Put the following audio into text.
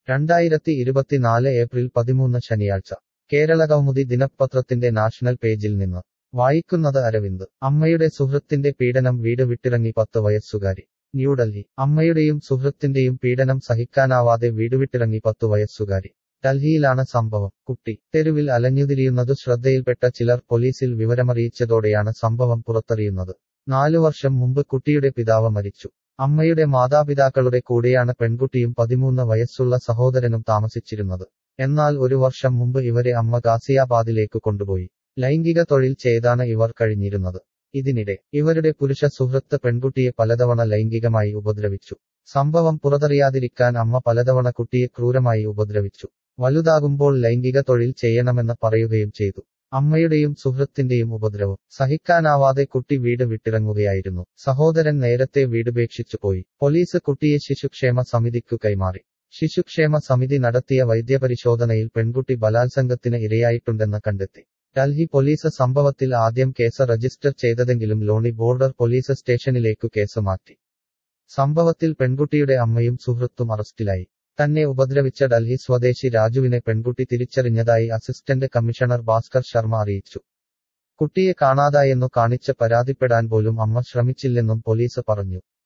രണ്ടായിരത്തി ഇരുപത്തിനാല് ഏപ്രിൽ പതിമൂന്ന് ശനിയാഴ്ച കേരള കൗമുദി ദിനപത്രത്തിന്റെ നാഷണൽ പേജിൽ നിന്ന് വായിക്കുന്നത് അരവിന്ദ് അമ്മയുടെ സുഹൃത്തിന്റെ പീഡനം വീട് വിട്ടിറങ്ങി പത്ത് വയസ്സുകാരി ന്യൂഡൽഹി അമ്മയുടെയും സുഹൃത്തിന്റെയും പീഡനം സഹിക്കാനാവാതെ വീട് വിട്ടിറങ്ങി പത്തു വയസ്സുകാരി ഡൽഹിയിലാണ് സംഭവം കുട്ടി തെരുവിൽ അലഞ്ഞുതിരിയുന്നതു ശ്രദ്ധയിൽപ്പെട്ട ചിലർ പോലീസിൽ വിവരമറിയിച്ചതോടെയാണ് സംഭവം പുറത്തറിയുന്നത് നാലു വർഷം മുമ്പ് കുട്ടിയുടെ പിതാവ് മരിച്ചു അമ്മയുടെ മാതാപിതാക്കളുടെ കൂടെയാണ് പെൺകുട്ടിയും പതിമൂന്ന് വയസ്സുള്ള സഹോദരനും താമസിച്ചിരുന്നത് എന്നാൽ ഒരു വർഷം മുമ്പ് ഇവരെ അമ്മ ഗാസിയാബാദിലേക്ക് കൊണ്ടുപോയി ലൈംഗിക തൊഴിൽ ചെയ്താണ് ഇവർ കഴിഞ്ഞിരുന്നത് ഇതിനിടെ ഇവരുടെ പുരുഷ സുഹൃത്ത് പെൺകുട്ടിയെ പലതവണ ലൈംഗികമായി ഉപദ്രവിച്ചു സംഭവം പുറത്തറിയാതിരിക്കാൻ അമ്മ പലതവണ കുട്ടിയെ ക്രൂരമായി ഉപദ്രവിച്ചു വലുതാകുമ്പോൾ ലൈംഗിക തൊഴിൽ ചെയ്യണമെന്ന് പറയുകയും ചെയ്തു അമ്മയുടെയും സുഹൃത്തിന്റെയും ഉപദ്രവം സഹിക്കാനാവാതെ കുട്ടി വീട് വിട്ടിറങ്ങുകയായിരുന്നു സഹോദരൻ നേരത്തെ വീടുപേക്ഷിച്ചു പോയി പോലീസ് കുട്ടിയെ ശിശുക്ഷേമ സമിതിക്കു കൈമാറി ശിശുക്ഷേമ സമിതി നടത്തിയ വൈദ്യപരിശോധനയിൽ പെൺകുട്ടി ബലാത്സംഗത്തിന് ഇരയായിട്ടുണ്ടെന്ന് കണ്ടെത്തി ഡൽഹി പോലീസ് സംഭവത്തിൽ ആദ്യം കേസ് രജിസ്റ്റർ ചെയ്തതെങ്കിലും ലോണി ബോർഡർ പോലീസ് സ്റ്റേഷനിലേക്കു കേസ് മാറ്റി സംഭവത്തിൽ പെൺകുട്ടിയുടെ അമ്മയും സുഹൃത്തും അറസ്റ്റിലായി തന്നെ ഉപദ്രവിച്ച ഡൽഹി സ്വദേശി രാജുവിനെ പെൺകുട്ടി തിരിച്ചറിഞ്ഞതായി അസിസ്റ്റന്റ് കമ്മീഷണർ ഭാസ്കർ ശർമ്മ അറിയിച്ചു കുട്ടിയെ കാണാതായെന്നു കാണിച്ച് പരാതിപ്പെടാൻ പോലും അമ്മ ശ്രമിച്ചില്ലെന്നും പോലീസ് പറഞ്ഞു